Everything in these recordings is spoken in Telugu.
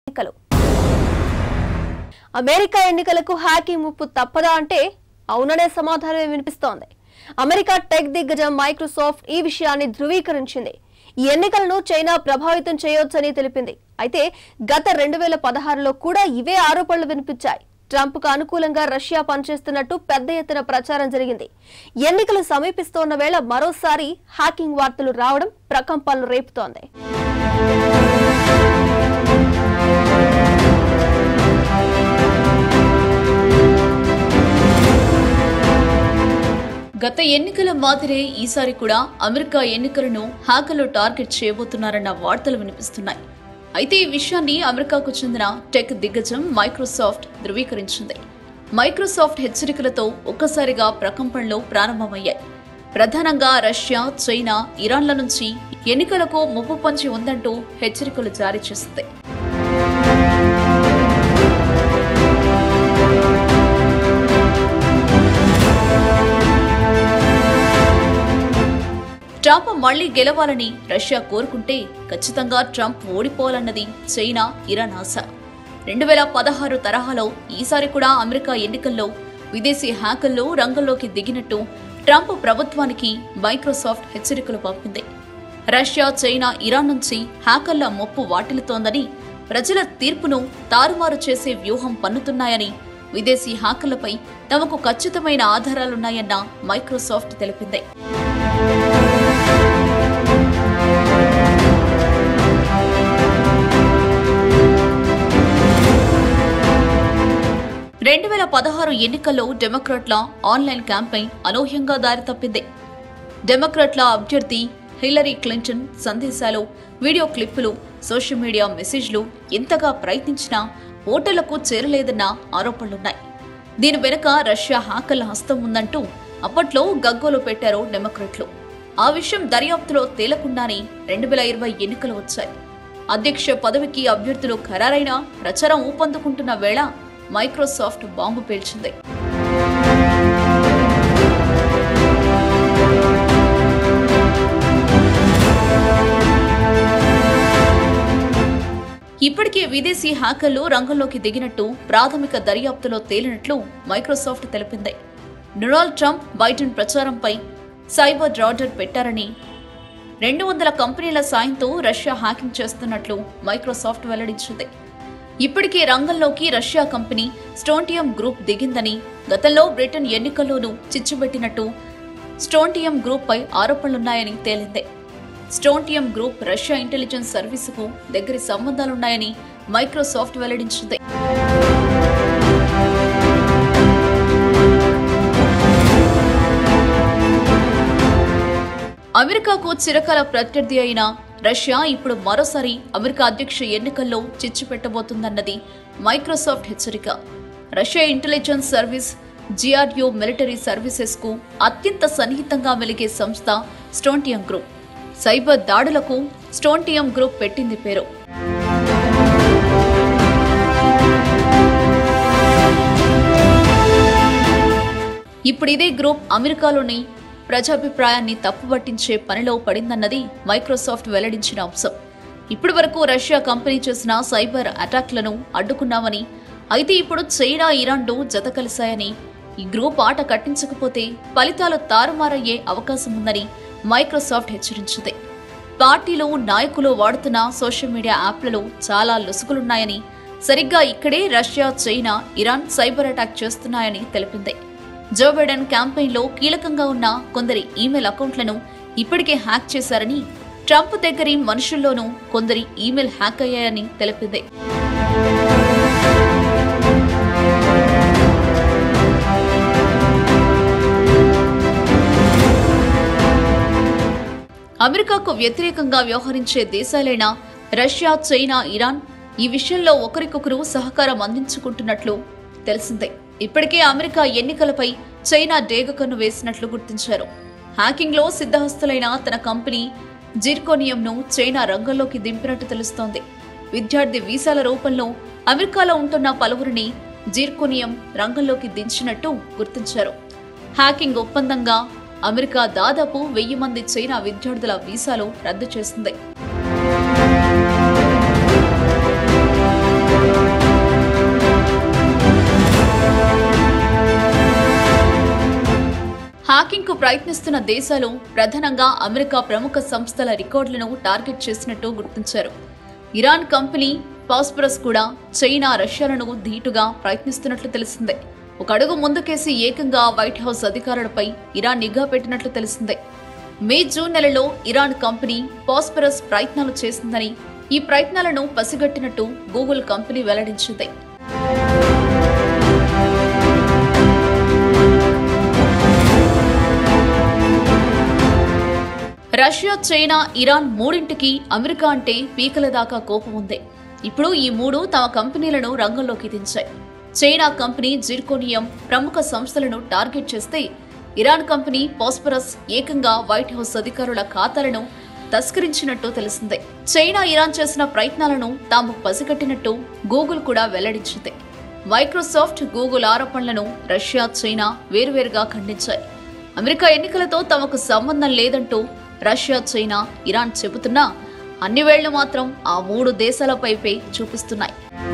ఎన్నికలు అమెరికా ఎన్నికలకు హ్యాకింగ్ ముప్పు తప్పదా అంటే అవుననే సమాధానమే వినిపిస్తోంది అమెరికా టెక్ దిగ్గజం మైక్రోసాఫ్ట్ ఈ విషయాన్ని ధృవీకరించింది ఈ ఎన్నికలను చైనా ప్రభావితం చేయొచ్చని తెలిపింది అయితే గత రెండు వేల పదహారులో కూడా ఇవే ఆరోపణలు వినిపించాయి ట్రంప్ కు అనుకూలంగా రష్యా పనిచేస్తున్నట్టు పెద్ద ఎత్తున ప్రచారం జరిగింది ఎన్నికలు సమీపిస్తోన్న వేళ మరోసారి హ్యాకింగ్ వార్తలు రావడం ప్రకంపనలు రేపుతోంది గత ఎన్నికల మాదిరే ఈసారి కూడా అమెరికా ఎన్నికలను హ్యాకర్లు టార్గెట్ చేయబోతున్నారన్న వార్తలు వినిపిస్తున్నాయి అయితే ఈ విషయాన్ని అమెరికాకు చెందిన టెక్ దిగ్గజం మైక్రోసాఫ్ట్ ధృవీకరించింది మైక్రోసాఫ్ట్ హెచ్చరికలతో ఒక్కసారిగా ప్రకంపనలు ప్రారంభమయ్యాయి ప్రధానంగా రష్యా చైనా ఇరాన్ల నుంచి ఎన్నికలకు ముప్పు పొంచి ఉందంటూ హెచ్చరికలు జారీ చేసింది ట్రంప్ మళ్లీ గెలవాలని రష్యా కోరుకుంటే ఖచ్చితంగా ట్రంప్ ఓడిపోవాలన్నది చైనా ఇరాన్ ఆశ రెండు వేల పదహారు తరహాలో ఈసారి కూడా అమెరికా ఎన్నికల్లో విదేశీ హ్యాకర్లు రంగంలోకి దిగినట్టు ట్రంప్ ప్రభుత్వానికి మైక్రోసాఫ్ట్ హెచ్చరికలు పంపింది రష్యా చైనా ఇరాన్ నుంచి హ్యాకర్ల మొప్పు వాటిల్లుతోందని ప్రజల తీర్పును తారుమారు చేసే వ్యూహం పన్నుతున్నాయని విదేశీ హ్యాకర్లపై తమకు ఖచ్చితమైన ఆధారాలున్నాయన్న మైక్రోసాఫ్ట్ తెలిపింది రెండు వేల పదహారు ఎన్నికల్లో డెమోక్రాట్ల ఆన్లైన్ క్యాంపెయిన్ అనూహ్యంగా దారితప్పింది డెమోక్రాట్ల అభ్యర్థి హిల్లరీ క్లింటన్ సందేశాలు వీడియో క్లిప్పులు సోషల్ మీడియా మెసేజ్లు ఎంతగా ప్రయత్నించినా ఓటర్లకు చేరలేదన్న ఆరోపణలున్నాయి దీని వెనుక రష్యా హ్యాకర్ల హస్తం ఉందంటూ అప్పట్లో గగ్గోలు పెట్టారు డెమోక్రాట్లు ఆ విషయం దర్యాప్తులో తేలకుండానే రెండు వేల ఇరవై ఎన్నికలు వచ్చాయి అధ్యక్ష పదవికి అభ్యర్థులు ఖరారైనా ప్రచారం ఊపందుకుంటున్న వేళ మైక్రోసాఫ్ట్ బాంబు పేల్చింది ఇప్పటికే విదేశీ హ్యాకర్లు రంగంలోకి దిగినట్టు ప్రాథమిక దర్యాప్తులో తేలినట్లు మైక్రోసాఫ్ట్ తెలిపింది డొనాల్డ్ ట్రంప్ బైడెన్ ప్రచారంపై సైబర్ రాడర్ పెట్టారని రెండు వందల కంపెనీల సాయంతో రష్యా హ్యాకింగ్ చేస్తున్నట్లు మైక్రోసాఫ్ట్ వెల్లడించింది ఇప్పటికే రంగంలోకి రష్యా కంపెనీ స్టోంటియం గ్రూప్ దిగిందని గతంలో బ్రిటన్ ఎన్నికల్లోనూ చిచ్చుబెట్టినట్టు స్టోంటియం గ్రూప్ పై ఆరోపణలున్నాయని తేలింది స్టోంటియం గ్రూప్ రష్యా ఇంటెలిజెన్స్ సర్వీసుకు దగ్గరి సంబంధాలున్నాయని మైక్రోసాఫ్ట్ వెల్లడించింది అమెరికాకు చిరకాల ప్రత్యర్థి అయిన రష్యా ఇప్పుడు మరోసారి అమెరికా అధ్యక్ష ఎన్నికల్లో చిచ్చు పెట్టబోతుందన్నది మైక్రోసాఫ్ట్ హెచ్చరిక Russia intelligence service GRU military services కు అత్యంత సన్నిహితంగా వెలిగే సంస్థ స్టోంటియం గ్రూప్ సైబర్ దాడులకు స్టోంటియం గ్రూప్ పెట్టింది పేరు ఇప్పుడు ఇదే గ్రూప్ అమెరికాలోని ప్రజాభిప్రాయాన్ని తప్పుపట్టించే పనిలో పడిందన్నది మైక్రోసాఫ్ట్ వెల్లడించిన అంశం ఇప్పటి వరకు రష్యా కంపెనీ చేసిన సైబర్ అటాక్లను అడ్డుకున్నామని అయితే ఇప్పుడు చైనా ఇరాన్లు జత కలిశాయని ఈ గ్రూప్ ఆట కట్టించకపోతే ఫలితాలు తారుమారయ్యే అవకాశం ఉందని మైక్రోసాఫ్ట్ హెచ్చరించింది పార్టీలు నాయకులు వాడుతున్న సోషల్ మీడియా యాప్లలో చాలా లొసుగులున్నాయని సరిగ్గా ఇక్కడే Russia China Iran cyber attack చేస్తున్నాయని తెలిపింది జో బైడెన్ క్యాంపెయిన్లో కీలకంగా ఉన్న కొందరి ఈమెయిల్ అకౌంట్లను ఇప్పటికే హ్యాక్ చేశారని ట్రంప్ దగ్గరి మనుషుల్లోనూ కొందరి ఈమెయిల్ హ్యాక్ అయ్యాయని తెలిపింది అమెరికాకు వ్యతిరేకంగా వ్యవహరించే దేశాలైన రష్యా చైనా ఇరాన్ ఈ విషయంలో ఒకరికొకరు సహకారం అందించుకుంటున్నట్లు తెలిసిందే ఇప్పటికే అమెరికా ఎన్నికలపై చైనా డేగకన్ను వేసినట్లు గుర్తించారు హ్యాకింగ్లో సిద్ధహస్తులైన తన కంపెనీ జిర్కోనియంను చైనా రంగంలోకి దింపినట్టు తెలుస్తోంది విద్యార్థి వీసాల రూపంలో అమెరికాలో ఉంటున్న పలువురిని జీర్కోనియం రంగంలోకి దించినట్టు గుర్తించారు హ్యాకింగ్ ఒప్పందంగా అమెరికా దాదాపు వెయ్యి మంది చైనా విద్యార్థుల వీసాలు రద్దు చేసింది ప్రయత్నిస్తున్న దేశాలు ప్రధానంగా అమెరికా ప్రముఖ సంస్థల రికార్డులను టార్గెట్ చేసినట్టు గుర్తించారు ఇరాన్ కంపెనీ పాస్పరస్ కూడా చైనా రష్యాలను ధీటుగా ప్రయత్నిస్తున్నట్లు తెలిసిందే ఒక అడుగు ముందుకేసి ఏకంగా వైట్ హౌస్ అధికారులపై ఇరాన్ నిఘా పెట్టినట్లు తెలిసిందే మే జూన్ నెలలో ఇరాన్ కంపెనీ పాస్పరస్ ప్రయత్నాలు చేసిందని ఈ ప్రయత్నాలను పసిగట్టినట్టు గూగుల్ కంపెనీ వెల్లడించింది రష్యా చైనా ఇరాన్ మూడింటికి అమెరికా అంటే పీకల దాకా కోపం ఉంది ఇప్పుడు ఈ మూడు తమ కంపెనీలను రంగంలోకి దించాయి చైనా కంపెనీ జిర్కోనియం ప్రముఖ సంస్థలను టార్గెట్ చేస్తే ఇరాన్ కంపెనీ పాస్పరస్ ఏకంగా వైట్ హౌస్ అధికారుల ఖాతాలను తస్కరించినట్టు తెలిసిందే చైనా ఇరాన్ చేసిన ప్రయత్నాలను తాము పసిగట్టినట్టు గూగుల్ కూడా వెల్లడించింది మైక్రోసాఫ్ట్ గూగుల్ ఆరోపణలను రష్యా చైనా వేరువేరుగా ఖండించాయి అమెరికా ఎన్నికలతో తమకు సంబంధం లేదంటూ రష్యా చైనా ఇరాన్ చెబుతున్నా అన్ని వేళ్లు మాత్రం ఆ మూడు దేశాలపైపే చూపిస్తున్నాయి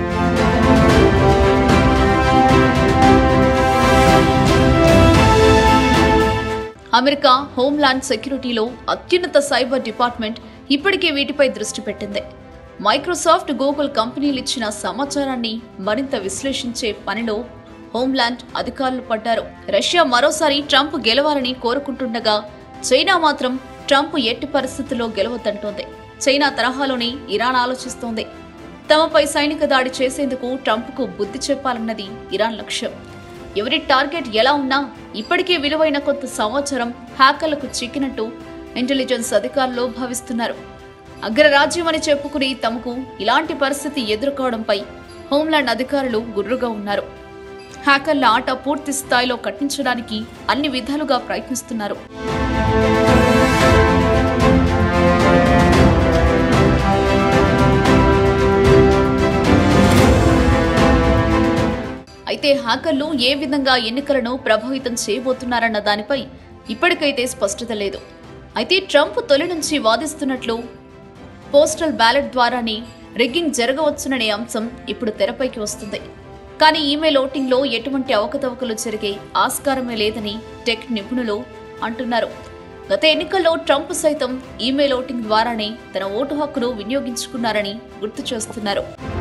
అమెరికా హోంల్యాండ్ సెక్యూరిటీలో అత్యున్నత సైబర్ డిపార్ట్మెంట్ ఇప్పటికే వీటిపై దృష్టి పెట్టింది మైక్రోసాఫ్ట్ గూగుల్ కంపెనీలు ఇచ్చిన సమాచారాన్ని మరింత విశ్లేషించే పనిలో హోంల్యాండ్ అధికారులు పడ్డారు రష్యా మరోసారి ట్రంప్ గెలవాలని కోరుకుంటుండగా చైనా మాత్రం ట్రంప్ ఎట్టి పరిస్థితుల్లో గెలవద్దంటోంది చైనా తరహాలోనే ఇరాన్ ఆలోచిస్తోంది తమపై సైనిక దాడి చేసేందుకు ట్రంప్కు బుద్ధి చెప్పాలన్నది ఇరాన్ లక్ష్యం ఎవరి టార్గెట్ ఎలా ఉన్నా ఇప్పటికే విలువైన కొంత సమాచారం హ్యాకర్లకు చిక్కినట్టు ఇంటెలిజెన్స్ అధికారులు భావిస్తున్నారు అగ్రరాజ్యం అని చెప్పుకుని తమకు ఇలాంటి పరిస్థితి ఎదుర్కోవడంపై హోంల్యాండ్ అధికారులు గుర్రుగా ఉన్నారు హ్యాకర్ల ఆట పూర్తి స్థాయిలో కట్టించడానికి అన్ని విధాలుగా ప్రయత్నిస్తున్నారు అయితే హ్యాకర్లు ఏ విధంగా ఎన్నికలను ప్రభావితం చేయబోతున్నారన్న దానిపై ఇప్పటికైతే స్పష్టత లేదు అయితే ట్రంప్ తొలి నుంచి వాదిస్తున్నట్లు పోస్టల్ బ్యాలెట్ ద్వారానే రిగ్గింగ్ జరగవచ్చుననే అంశం ఇప్పుడు తెరపైకి వస్తుంది కానీ ఈమెయిల్ ఓటింగ్లో ఎటువంటి అవకతవకలు జరిగే ఆస్కారమే లేదని టెక్ నిపుణులు అంటున్నారు గత ఎన్నికల్లో ట్రంప్ సైతం ఈమెయిల్ ఓటింగ్ ద్వారానే తన ఓటు హక్కును వినియోగించుకున్నారని గుర్తు చేస్తున్నారు